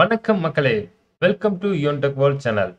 வணக்கம் மக்களே welcome to யோன் டெக் வேர்ல்ட் சேனல்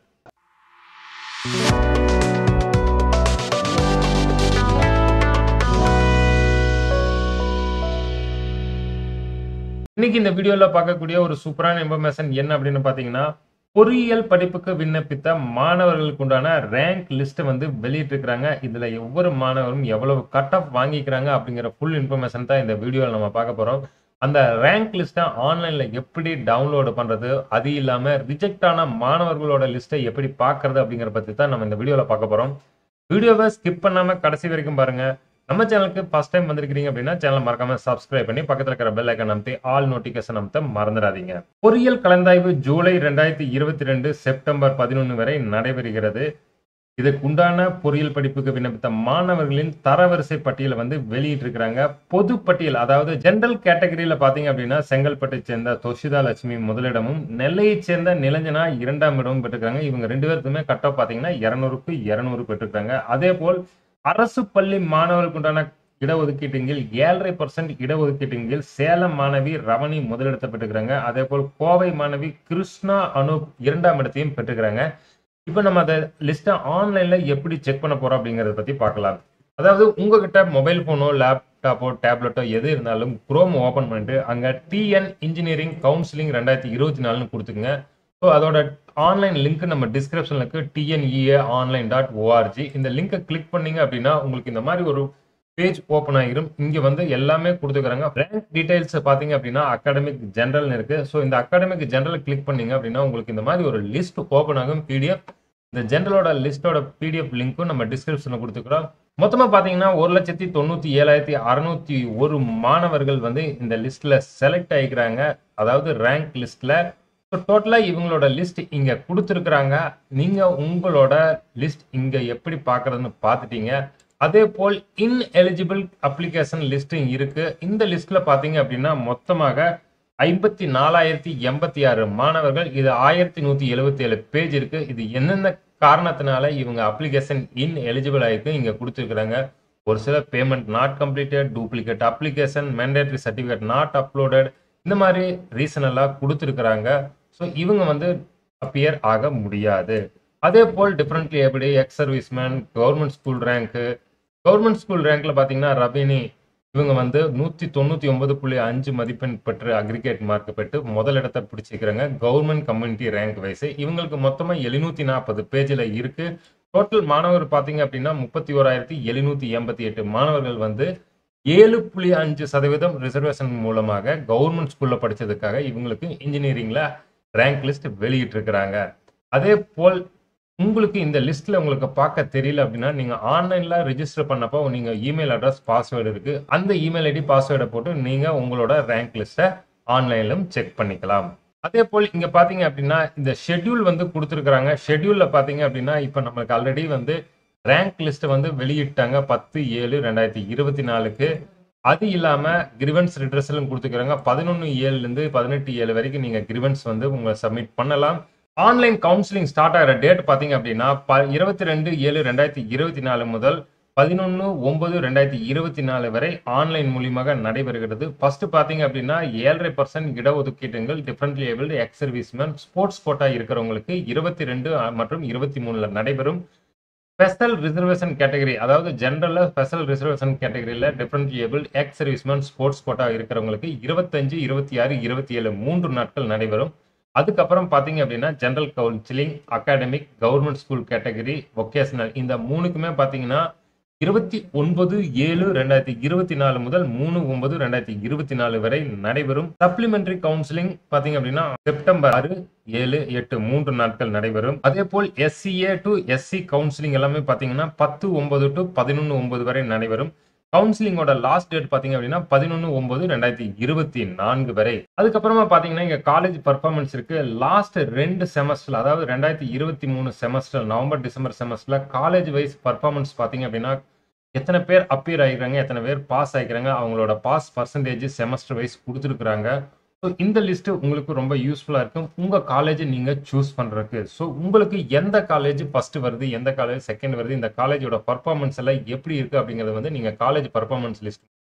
இன்னைக்கு இந்த வீடியோல பார்க்கக்கூடிய ஒரு சூப்பரான இன்ஃபர்மேஷன் என்ன அப்படின்னு பாத்தீங்கன்னா பொறியியல் படிப்புக்கு விண்ணப்பித்த மாணவர்களுக்கு உண்டான ரேங்க் லிஸ்ட் வந்து வெளியிட்டிருக்கிறாங்க இதுல ஒவ்வொரு மாணவரும் எவ்வளவு கட் ஆஃப் வாங்கிக்கிறாங்க அப்படிங்கிற ஃபுல் இன்ஃபர்மேஷன் தான் இந்த வீடியோவில் நம்ம பார்க்க போறோம் அந்த ரேங்க் லிஸ்ட்டை ஆன்லைன்ல எப்படி டவுன்லோடு பண்றது அது இல்லாம ரிஜெக்ட் ஆன மாணவர்களோட லிஸ்ட்டை எப்படி பார்க்கறது அப்படிங்கிற பத்தி தான் நம்ம இந்த வீடியோல பார்க்க போறோம் வீடியோவை ஸ்கிப் பண்ணாம கடைசி வரைக்கும் பாருங்க நம்ம சேனலுக்கு ஃபர்ஸ்ட் டைம் வந்திருக்கீங்க அப்படின்னா சேனல் மறக்காம சப்ஸ்கிரைப் பண்ணி பக்கத்துல இருக்கிற பெல் ஐக்கன் அமைத்து ஆல் நோட்டிபிகேஷன் அமைத்த மறந்துடாதீங்க பொறியியல் கலந்தாய்வு ஜூலை ரெண்டாயிரத்தி இருபத்தி ரெண்டு செப்டம்பர் பதினொன்று வரை நடைபெறுகிறது இதற்குண்டான பொறியியல் படிப்புக்கு விண்ணப்பித்த மாணவர்களின் தரவரிசை பட்டியலை வந்து வெளியிட்டிருக்கிறாங்க பொது பட்டியல் அதாவது ஜெனரல் கேட்டகரியில பாத்தீங்க அப்படின்னா செங்கல்பட்டை சேர்ந்த தொஷிதா லட்சுமி முதலிடமும் நெல்லையை சேர்ந்த நிலஞ்சனா இரண்டாம் இடமும் பெற்றிருக்காங்க இவங்க ரெண்டு பேருக்குமே கட் ஆஃப் பாத்தீங்கன்னா இருநூறுக்கு இருநூறு பெற்றிருக்காங்க அதே போல் அரசு பள்ளி மாணவர்களுக்கு உண்டான இடஒதுக்கீட்டின் கீழ் ஏழரை பர்சன்ட் இடஒதுக்கீட்டின் கீழ் சேலம் மாணவி ரமணி முதலிடத்தை பெற்றுக்கிறாங்க அதே போல் கோவை மாணவி கிருஷ்ணா அனூப் இரண்டாம் இடத்தையும் பெற்றுக்கிறாங்க இப்போ நம்ம அதை லிஸ்ட்டை ஆன்லைன்ல எப்படி செக் பண்ண போறோம் அப்படிங்கறத பத்தி பார்க்கலாம் அதாவது உங்ககிட்ட மொபைல் போனோ லேப்டாப்போ டேப்லெட்டோ எது இருந்தாலும் குரோம் ஓபன் பண்ணிட்டு அங்க டிஎன் இன்ஜினியரிங் கவுன்சிலிங் ரெண்டாயிரத்தி இருபத்தி நாலுன்னு கொடுத்துங்க ஸோ அதோட ஆன்லைன் லிங்க் நம்ம டிஸ்கிரிப்ஷன்ல இருக்கு டிஎன்இஏ ஆன்லைன் டாட் ஓஆர்ஜி இந்த லிங்கை கிளிக் பண்ணீங்க அப்படின்னா உங்களுக்கு இந்த மாதிரி ஒரு பேஜ் ஓப்பன் ஆகிரும் இங்க வந்து எல்லாமே கொடுத்துக்கிறாங்க ரேங்க் டீடைல்ஸ் பாத்தீங்க அப்படின்னா அகாடமிக் ஜென்ரல் இருக்கு ஸோ இந்த அகாடமிக் ஜென்ரல் கிளிக் பண்ணீங்க அப்படின்னா உங்களுக்கு இந்த மாதிரி ஒரு லிஸ்ட் ஓப்பன் ஆகும் பிடிஎஃப் இந்த ஜென்ரலோட லிஸ்டோட பிடிஎஃப் லிங்க்கும் நம்ம டிஸ்கிரிப்ஷன்ல கொடுத்துக்கிறோம் மொத்தமா பாத்தீங்கன்னா ஒரு லட்சத்தி தொண்ணூத்தி ஏழாயிரத்தி அறுநூத்தி ஒரு மாணவர்கள் வந்து இந்த லிஸ்ட்ல செலக்ட் ஆகிக்கிறாங்க அதாவது ரேங்க் லிஸ்ட்ல ஸோ டோட்டலாக இவங்களோட லிஸ்ட் இங்கே கொடுத்துருக்குறாங்க நீங்கள் உங்களோட லிஸ்ட் இங்கே எப்படி பார்க்குறதுன்னு பார்த்துட்டீங்க அதே போல் இன்எலிஜிபிள் அப்ளிகேஷன் லிஸ்ட்டும் இருக்கு இந்த லிஸ்ட்ல பார்த்தீங்க அப்படின்னா மொத்தமாக ஐம்பத்தி நாலாயிரத்தி எண்பத்தி ஆறு மாணவர்கள் இது ஆயிரத்தி நூற்றி எழுபத்தி ஏழு பேஜ் இருக்கு இது என்னென்ன காரணத்தினால இவங்க அப்ளிகேஷன் இன் எலிஜிபிள் ஆயிருக்கு இங்கே கொடுத்துருக்குறாங்க ஒரு சில payment not completed duplicate application mandatory certificate not uploaded இந்த மாதிரி ரீசன் எல்லாம் கொடுத்துருக்குறாங்க ஸோ இவங்க வந்து அப்பியர் ஆக முடியாது அதே போல் டிஃப்ரெண்ட்லி எப்படி எக்ஸ் சர்வீஸ்மேன் கவர்மெண்ட் ஸ்கூல் ரேங்க்கு கவர்மெண்ட் ஸ்கூல் ரேங்க்ல பார்த்தீங்கன்னா ரபினி இவங்க வந்து நூற்றி தொண்ணூற்றி ஒன்பது புள்ளி அஞ்சு மதிப்பெண் பெற்று அக்ரிகேட் மார்க் பெற்று முதலிடத்தை பிடிச்சிக்கிறாங்க கவர்மெண்ட் கம்யூனிட்டி ரேங்க் வைஸ் இவங்களுக்கு மொத்தமாக எழுநூற்றி நாற்பது பேஜில் இருக்கு டோட்டல் மாணவர் பார்த்தீங்க அப்படின்னா முப்பத்தி ஓராயிரத்தி எழுநூற்றி எண்பத்தி எட்டு மாணவர்கள் வந்து ஏழு புள்ளி அஞ்சு சதவீதம் ரிசர்வேஷன் மூலமாக கவர்மெண்ட் ஸ்கூல்ல படிச்சதுக்காக இவங்களுக்கு இன்ஜினியரிங்ல ரேங்க் லிஸ்ட் வெளியிட்டு இருக்கிறாங்க அதே போல் உங்களுக்கு இந்த லிஸ்ட்ல உங்களுக்கு பார்க்க தெரியல அப்படின்னா நீங்க ஆன்லைன்ல ரிஜிஸ்டர் பண்ணப்போ நீங்க இமெயில் அட்ரஸ் பாஸ்வேர்டு இருக்கு அந்த இமெயில் ஐடி பாஸ்வேர்டை போட்டு நீங்க உங்களோட ரேங்க் லிஸ்ட்டை ஆன்லைன்லும் செக் பண்ணிக்கலாம் அதே போல் இங்க பாத்தீங்க அப்படின்னா இந்த ஷெட்யூல் வந்து கொடுத்துருக்காங்க ஷெட்யூல்ல பாத்தீங்க அப்படின்னா இப்ப நம்மளுக்கு ஆல்ரெடி வந்து ரேங்க் லிஸ்ட் வந்து வெளியிட்டாங்க பத்து ஏழு ரெண்டாயிரத்தி இருபத்தி நாலுக்கு அது இல்லாம கிரிவன்ஸ் ரிட்ரஸலும் கொடுத்துக்கிறாங்க பதினொன்று ஏழுலேருந்து பதினெட்டு ஏழு வரைக்கும் நீங்க கிரிவன்ஸ் வந்து உங்க சப்மிட் பண்ணலாம் ஆன்லைன் கவுன்சிலிங் ஸ்டார்ட் ஆகிற டேட் பார்த்தீங்க அப்படின்னா ப இருபத்தி ரெண்டு ஏழு ரெண்டாயிரத்தி இருபத்தி நாலு முதல் பதினொன்று ஒன்பது ரெண்டாயிரத்தி இருபத்தி நாலு வரை ஆன்லைன் மூலியமாக நடைபெறுகிறது ஃபர்ஸ்ட் பார்த்தீங்க அப்படின்னா ஏழரை பர்சன்ட் இடஒதுக்கீட்டுங்கள் differently abled ex serviceman sports quota இருக்கிறவங்களுக்கு இருபத்தி ரெண்டு மற்றும் இருபத்தி மூணுல நடைபெறும் ஸ்பெஷல் ரிசர்வேஷன் கேட்டகரி அதாவது ஜென்ரல்ல ஸ்பெஷல் ரிசர்வேஷன் கேட்டகரியில different able ex serviceman sports quota இருக்கிறவங்களுக்கு இருபத்தஞ்சு இருபத்தி ஆறு இருபத்தி ஏழு மூன்று நாட்கள் நடைபெறும் அதுக்கப்புறம் பார்த்தீங்க அப்படின்னா general counselling academic government school category vocational இந்த மூணுக்குமே பார்த்தீங்கன்னா இருபத்தி ஒன்பது ஏழு ரெண்டாயிரத்தி இருபத்தி நாலு முதல் மூணு ஒன்பது ரெண்டாயிரத்தி இருபத்தி நாலு வரை நடைபெறும் சப்ளிமெண்டரி கவுன்சிலிங் பாத்தீங்க அப்படின்னா செப்டம்பர் ஆறு ஏழு எட்டு மூன்று நாட்கள் நடைபெறும் அதே போல் எஸ்சிஏ டு எஸ்சி கவுன்சிலிங் எல்லாமே பாத்தீங்கன்னா பத்து ஒன்பது டு பதினொன்று ஒன்பது வரை நடைபெறும் கவுன்சிலிங்கோட லாஸ்ட் டேட் பாத்தீங்க அப்படின்னா பதினொன்று ஒன்பது ரெண்டாயிரத்தி இருபத்தி நான்கு வரை அதுக்கப்புறமா பாத்தீங்கன்னா இங்க காலேஜ் பர்ஃபார்மன்ஸ் இருக்கு லாஸ்ட் ரெண்டு செமஸ்டர் அதாவது ரெண்டாயிரத்தி இருபத்தி மூணு செமஸ்டர் நவம்பர் டிசம்பர் செமஸ்டர்ல காலேஜ் வைஸ் பர்ஃபார்மன்ஸ் பாத்தீங்க அப்படின்னா எத்தனை பேர் அப்பியர் ஆகிக்கிறாங்க எத்தனை பேர் பாஸ் ஆகிக்கிறாங்க அவங்களோட பாஸ் பர்சன்டேஜ் செமஸ்டர் வைஸ் கொடுத்துருக்குறாங்க ஸோ இந்த லிஸ்ட் உங்களுக்கு ரொம்ப யூஸ்ஃபுல்லாக இருக்கும் உங்கள் காலேஜ் நீங்கள் சூஸ் பண்ணுறதுக்கு ஸோ உங்களுக்கு எந்த காலேஜ் ஃபர்ஸ்ட் வருது எந்த காலேஜ் செகண்ட் வருது இந்த காலேஜோட பர்ஃபார்மன்ஸ் எல்லாம் எப்படி இருக்குது அப்படிங்கிறது வந்து நீங்கள் காலேஜ் பர்ஃபார்மன்ஸ் லிஸ்ட்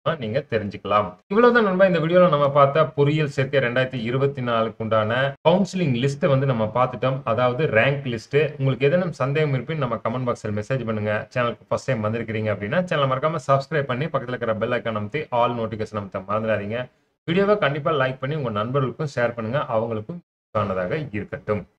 நீங்க தெரிஞ்சுக்கலாம் இவ்வளவுதான் நண்பா இந்த வீடியோல நம்ம பார்த்த பொறியியல் சேர்க்கை ரெண்டாயிரத்தி இருபத்தி நாலுக்கு உண்டான கவுன்சிலிங் லிஸ்ட்டை வந்து நம்ம பார்த்துட்டோம் அதாவது ரேங்க் லிஸ்ட் உங்களுக்கு எதனும் சந்தேகம் இருப்பின் நம்ம கமெண்ட் பாக்ஸில் மெசேஜ் பண்ணுங்க சேனலுக்கு ஃபர்ஸ்ட் டைம் வந்திருக்கிறீங்க அப்படின்னா சேனல் மறக்காம சப்ஸ்கிரைப் பண்ணி பக்கத்தில் இருக்கிற பெல் ஐக்கான் அமைத்து ஆல் நோட்டிஃபிகேஷன் அமைத்த மறந்துடாதீங்க வீடியோவை கண்டிப்பா லைக் பண்ணி உங்க நண்பர்களுக்கும் ஷேர் பண்ணுங்க அவங்களுக்கும் ஆனதாக இருக்கட்டும்